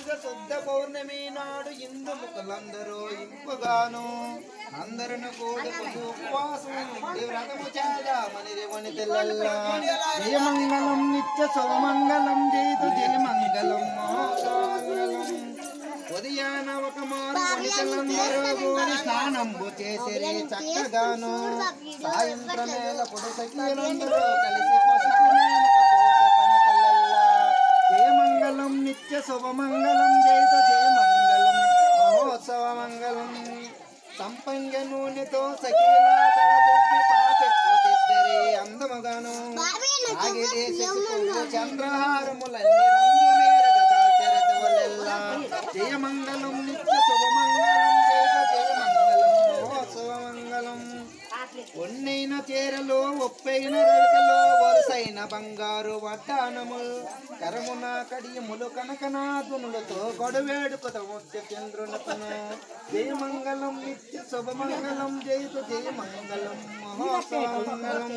కార్తీక శుద్ధ పౌర్ణమి నాడు ఇందు ముఖలందరూ ఇంపుగాను అందరును కోదుకు ఉపవాసం ఉండి వ్రతము చేద్దామని దేవుని తెల్లల్లా జయమంగళం నిత్య శుభమంగళం జయతు జయమంగళం మహామంగళం ఉదయాన ఒక మారు వనితలందరూ గోరి స్నానంబు చేసిరి చక్కగాను సాయంత్రమేళ పొడి సఖీలందరూ కలిసి పసుపు మేనక పోసే పని తెల్లల్లా జయమంగళం నిత్య శుభమంగళం జయత జయమంగళం మహోత్సవ మంగళం సంపంగ నూనెతో సఖీలా తల దువ్వి పాపెక్కుతిద్దరి అందముగాను ఆగిడే శశిపువ్వు చంద్రహారములన్నీ రంగు మేరగ దాల్చెరతవలెల్లా జయమంగళం నిత్య శుభమంగళం జయత జయమంగళం మహోత్సవ మంగళం ఒన్నైన చీరలు ఒప్పైన రవికలు వరుసైన బంగారు వడ్డానము కరమున కడియములు కనకనాథునులతో గొడవేడుకత ముత్య చంద్రునకును జయమంగళం నిత్య శుభమంగళం జయతు జయమంగళం మహోత్సవమంగళం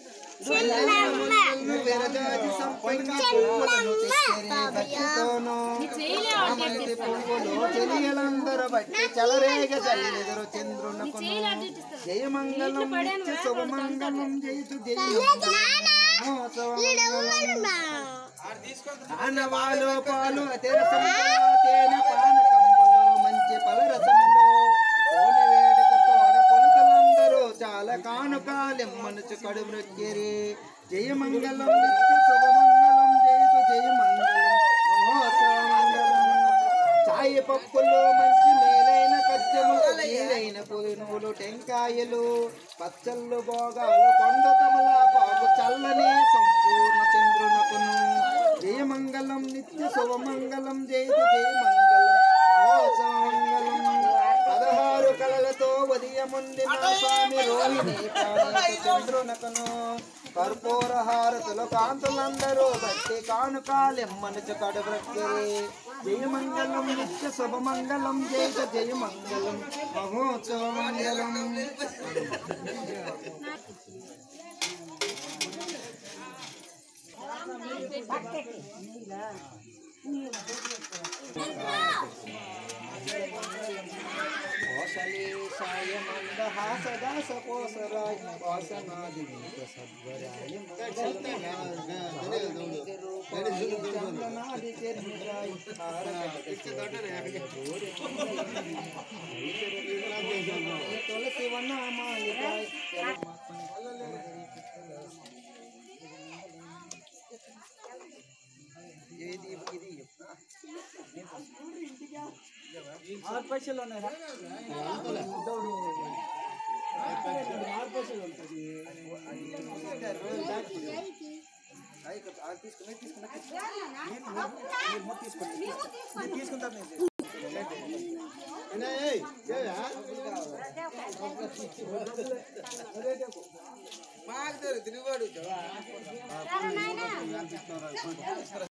విరజాజి సంపంగి పువ్వులను తెచ్చరి భక్తితోనూ చామంతి పువ్వులు చెలియలందరూ బట్టి చలరేగ చల్లెదరు చంద్రునకును జయమంగళం నిత్య శుభమంగళం జయతు జయమంగళం ఆనవాలు పాలు అతిరసములు తేనె పానకంబులు మంచి పలరసములు కోని వేడుక తోడ పొలుకలందరూ చాలా కానుకాలెమ్మనుచు కడు మృక్కిరి జయమంగళం నిత్య శుభమంగళం జయతు జయమంగళం మహోత్సవమంగళం చాయి పప్పులు మంచి మేలైన కజ్జములు నీలైన పులినువులు టెంకాయలు పచ్చళ్ళు భోగాలు కొండ తమల బాగు చల్లని సంపూర్ణ చంద్రునకును జయమంగళం నిత్య శుభమంగళం జయతు జయమంగళం మహోత్సవమంగళం పదహారు కళలతో ఉదయముండిన స్వామి రోహిణి కాళిక చంద్రునకును కర్పూర హారతులు కాంతులందరూ బట్టి కానుకాలెమ్మనుచు కడుబ్రక్కిరి జయమంగళం నిత్య శుభమంగళం జయత జయమంగళం మహోత్సవమంగళం కోసలే సాయమంద హాసదాస కోసరాయ వాసనాది సద్వరాయ చందనాది చర్మిరాయ తులసి వనామాలికాయ ఏది ఇది ఆరు పైసలు ఉన్నాయా దౌడు ఆరు పైసలు ఉంటుంది తీసుకుని తీసుకుని మీరు మొత్తం తీసుకోండి మీరు తీసుకుంటారు నేను మాకు తిరుగుబాడు